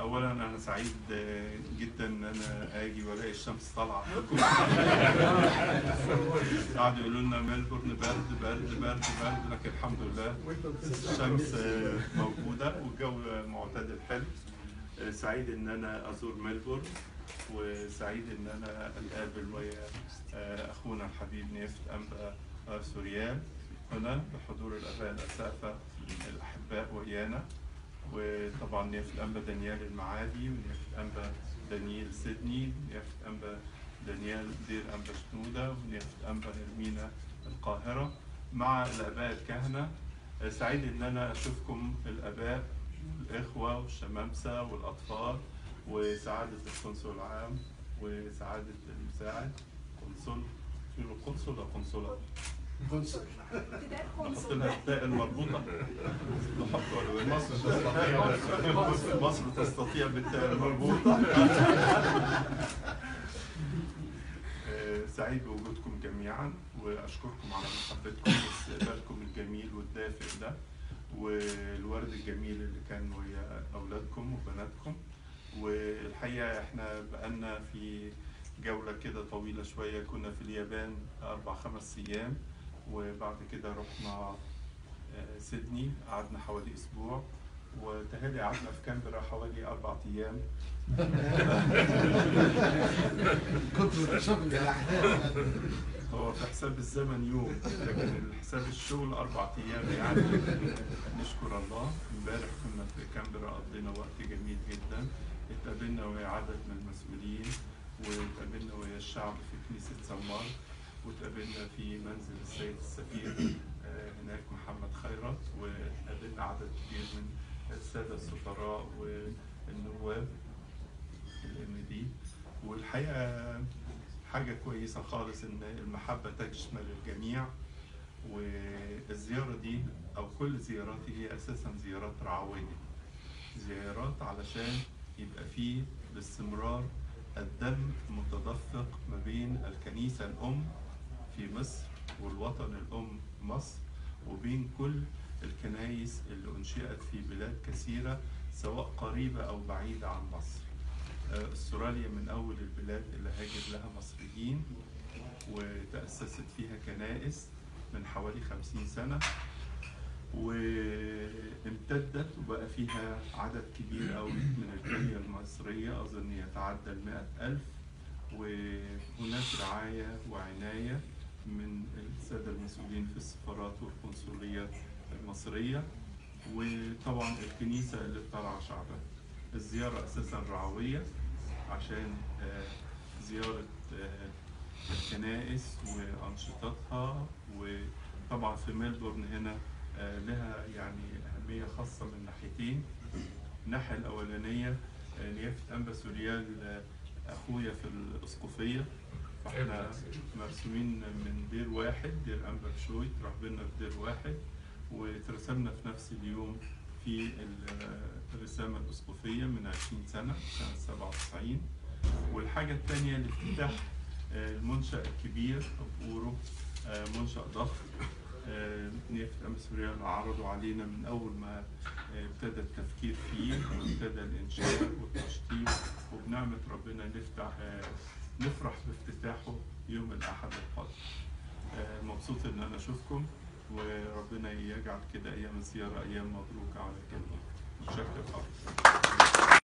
اولا انا سعيد آه، جدا ان انا اجي والاقي الشمس طالعه قعدوا يقولوا لنا ميلبورن برد برد برد برد لكن الحمد لله الشمس آه، موجوده والجو معتدل حلو آه، سعيد ان انا ازور ميلبورن وسعيد ان انا اتقابل ويا آه، اخونا الحبيب نيفت انبا آه، سوريان هنا بحضور الاباء الاسافه الاحباء ويانا وطبعا نيافة الأنبا دانيال المعادي ونيافة الأنبا دانيال سيدني ونيافة الأنبا دانيال دير أنبا شنودة ونيافة الأنبا هرمينا القاهرة مع الآباء الكهنة آه، سعيد إن أنا أشوفكم الآباء الإخوة والشمامسة والأطفال وسعادة القنصل العام وسعادة المساعد قنصل شنو قنصل ولا قنصلة؟ نحط لها التاء المربوطة نحط ولا مصر تستطيع مصر تستطيع بالتاء المربوطة آه، سعيد بوجودكم جميعا واشكركم على محبتكم واستقبالكم الجميل والدافئ ده والورد الجميل اللي كان ويا اولادكم وبناتكم والحقيقه احنا بقالنا في جوله كده طويله شويه كنا في اليابان اربع خمس ايام وبعد كده رحنا آه، سيدني قعدنا حوالي اسبوع وتهالي قعدنا في كامبرا حوالي اربع ايام كنت شوفنج الاحداث هو في حساب الزمن يوم لكن حساب الشغل اربع ايام يعني نشكر الله امبارح كنا في كامبرا قضينا وقت جميل جدا اتقابلنا ويا عدد من المسؤولين واتقابلنا ويا الشعب في كنيسة سمار واتقابلنا في منزل السيد السفير آه، هناك محمد خيرت وقابلنا عدد كبير من السادة السفراء والنواب الام دي والحقيقة حاجة كويسة خالص إن المحبة تشمل الجميع والزيارة دي أو كل زياراتي هي أساسا زيارات رعوية زيارات علشان يبقى فيه باستمرار الدم متدفق ما بين الكنيسة الأم في مصر والوطن الأم مصر وبين كل الكنايس اللي أنشئت في بلاد كثيرة سواء قريبة أو بعيدة عن مصر آه، استراليا من أول البلاد اللي هاجر لها مصريين وتأسست فيها كنائس من حوالي خمسين سنة وامتدت وبقى فيها عدد كبير قوي من الجالية المصرية أظن يتعدى المائة ألف وهناك رعاية وعناية من السادة المسؤولين في السفارات والقنصليات المصرية وطبعا الكنيسة اللي بترعى شعبها الزيارة أساسا رعوية عشان آه، زيارة آه، الكنائس وأنشطتها وطبعا في ميلبورن هنا آه، لها يعني أهمية خاصة من ناحيتين الناحية الأولانية آه، نيافة أنبا سوريال آه، أخويا في الأسقفية فاحنا مرسومين من دير واحد دير أنبا بشوي رهبنا في دير واحد واترسمنا في نفس اليوم في ال- الرسامة الأسقفية من 20 سنة سنة 97 والحاجة الثانية الافتتاح آه، المنشأ الكبير بورو آه، منشأ ضخم آه، نيافة أمس سوريال عرضوا علينا من أول ما آه، ابتدى التفكير فيه وابتدى الإنشاء والتشطيب وبنعمة ربنا نفتح آه، نفرح بافتتاحه يوم الأحد القادم آه، مبسوط إن أنا أشوفكم وربنا يجعل كده أيام الزيارة أيام مبروكة على الجميع